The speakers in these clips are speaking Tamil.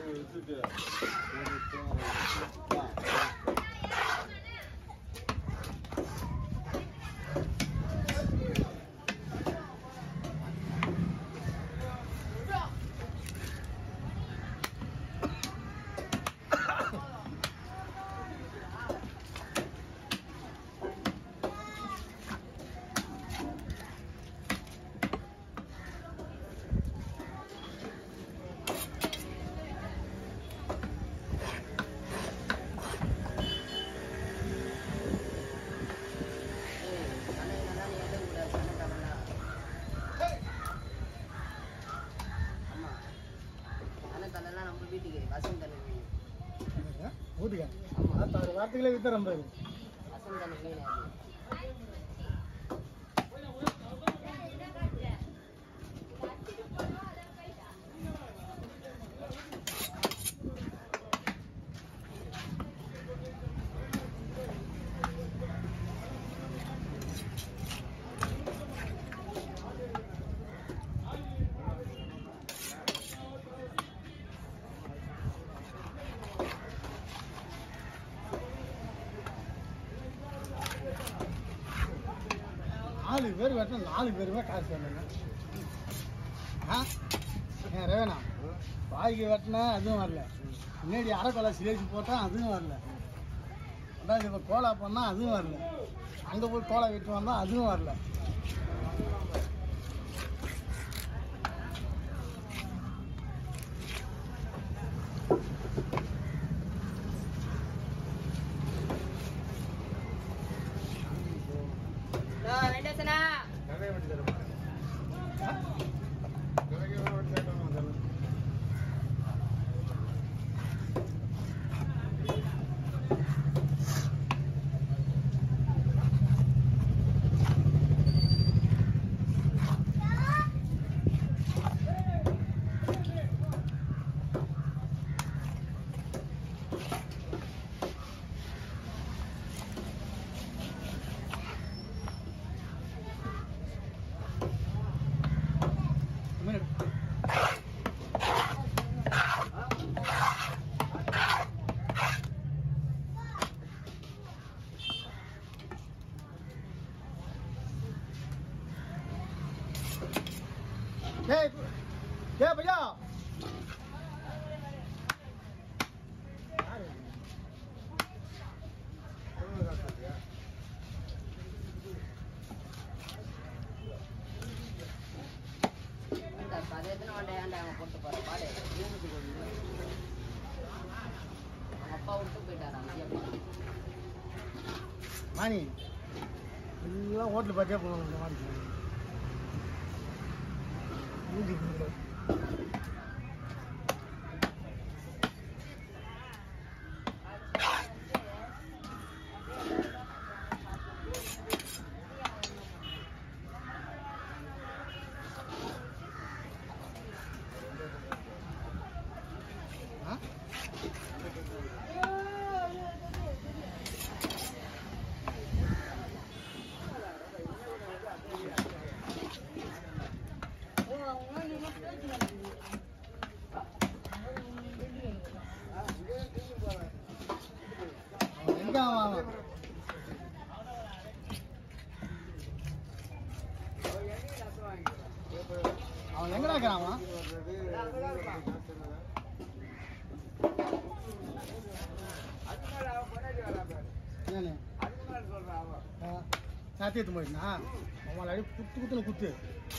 நம்ம வீட்டுக்கு வசந்த் தண்ணி ஊட்டிக்கா ஆறு வார்த்தைகளே வித்தரம் பாரு வசந்த் தண்ணி மீன் அது நாலு பேர் வெட்டினா நாலு பேருமே காசு வேணுங்க ஆ ஏன் ரேவனா பாய்க்கு வெட்டினா அதுவும் வரல முன்னாடி அரைக்கொலை சிலேஜ் போட்டால் அதுவும் வரல ரெண்டாவது இப்போ கோலா பண்ணால் அதுவும் வரல அங்கே போய் கோலா வெட்டி வந்தால் அதுவும் வரல வெண்டசனா மீன் எடு. ஏய் ஏய் பையா இந்த பதயத்தின வண்டையாண்ட அவன் போட்டு போற பாடு வீட்டுக்கு கொண்டு அவங்க அப்பா விட்டு போயிட்டாரா அங்கேயே மாணி எல்லாம் ஹோட்டல் பார்த்தே போகணும் இந்த மாதிரி மூஞ்சி கும்பிடு. ஆ அவன் எங்க அவன் அவன்? அவன் எங்கடா இருக்கிறான் அவன் என்னன்னு? ஆ, சாத்தி எடுத்து போயிட்டுனா அவன் அடி குத்து குத்துன்னு குத்து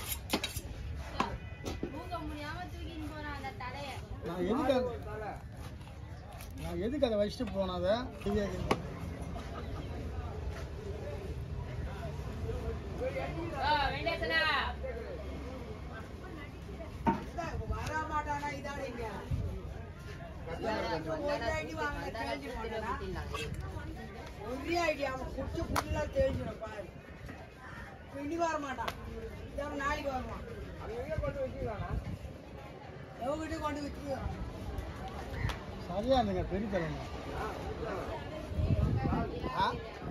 நான் எதுக்கு அது- நான் எதுக்கு அதை வச்சுட்டு போனாத தெரியாது வெண்டசனா ஒரே ஐடியா அவன் குடிச்ச புல்லா தெரிஞ்சிடும் பாரு இன்னைக்கு வர மாட்டான் இது அவன் நாளைக்கு வருவான் எவகிட்ட கொண்டு வச்சுருவான் சரியா இருந்துங்க பெரிய தலைமை ஆ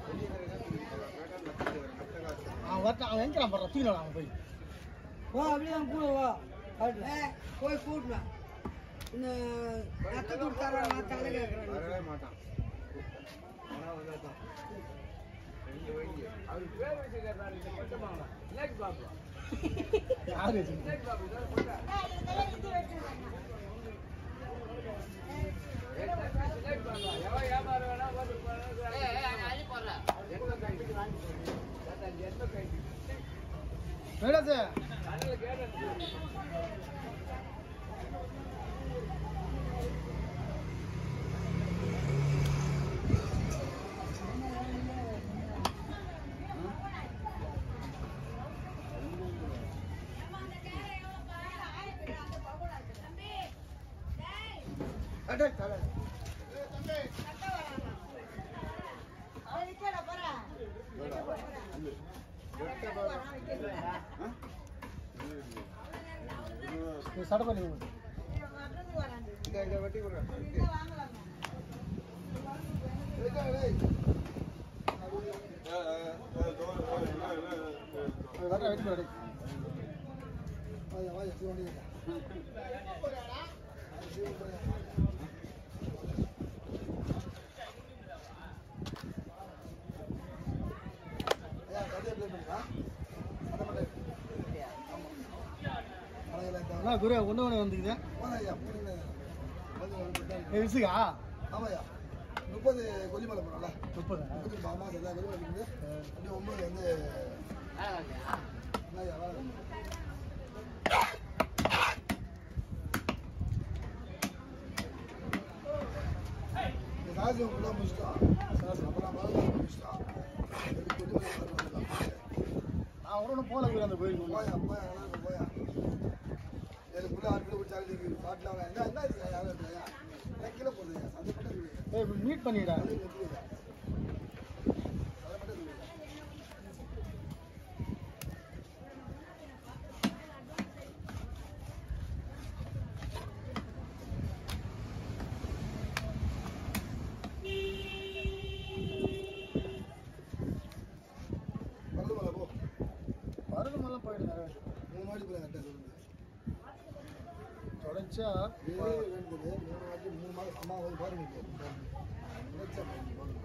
அவன் வரட்டும் அவன் எங்கிறான் பாரு தூக்கினான் அவன் போய் வா அப்படியே அவன் கூட வா ஏய், போய் கூட்டுவேன் இந்த ரத்த கொடுத்தாரா நான் தலை கேட்குறேன் வரவே மாட்டான் ஆனா வந்தாதான் அவருக்கு பேர் வச்சுக்கிறாரு இந்த பட்டமாங்களா லேக் பாப்பா யாரு வச்சுக்கிட்டு? லேக் பாப்பா இதான் சொல்றேன் லேக் பாப்பா எவன் ஏமாற வேணா வந்து ஏய், ஏய், அங்க அள்ளி போடுறேன். என்ன கை என்ன கை மெட்ராஸு கண்ணில் கேட்டு நீ சட்டை பண்ணி கொடு. இந்த இதை வெட்டி விடுறேன் அது வர வெட்டி கொடு. என்ன குரு ஒன்று ஒன்று வந்துக்குது ஏய், விசுகா ஆமாய்யா முப்பது கொல்லிமலை போனோம்ல முப்பது முப்பத்தி மாமா எல்லா கொல்லிமலை இருக்குது அப்படியே ஒன்பது வந்து வேலை வாங்கியா? என்னய்யா, வேலை இல்லை. இந்த ராஜ்யம் ஃபுல்லாக முடிச்சிட்டோம் அப்புறம் மறுபடியும் முடிச்சிட்டோம் எடுத்து கொல்லிமலை போனோம். நான் ஒரு ஒன்று போல குரு அந்த கோயிலுக்கு போயா போயா நல்லா போயா எனக்கு புள்ள ஆறு கிலோ குடிச்சாலும் பாட்டில் அவன் என்ன என்ன இது யாரும் இருக்காயா எனக்கு கீழே போடுறேன் சந்தப்பட்ட இருக்குது ஏய் மீட் பண்ணிடா அது எப்படி சந்தப்பட்ட இருக்குது மருதுமலை போ மருதமெல்லாம் போயிடுங்க மூணு மாடி போய் கரெக்டாக சொல்லுங்க தொடச்சா ஏழு ரெண்டு மூணு வாட்டி மூணு மாதம் அம்மா வந்து பாருங்க நினைச்சா பாருங்க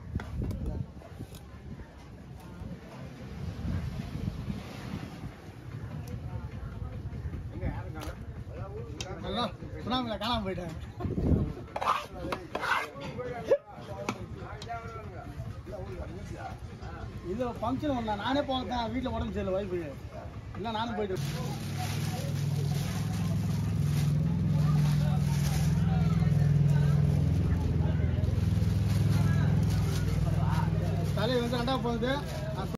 எங்க யாரும் காணோம்? அதான் ஊருக்கு காணோம். நல்லா சுனாமில காணாம போயிட்டேன் இது ஃபங்க்ஷன் ஒன்றா நானே போனேன் வீட்டில் உடம்பு சரியில்லை வைஃபு இல்லை நானும் போயிட்டு தலையை வந்து ரெண்டா போகுது நான்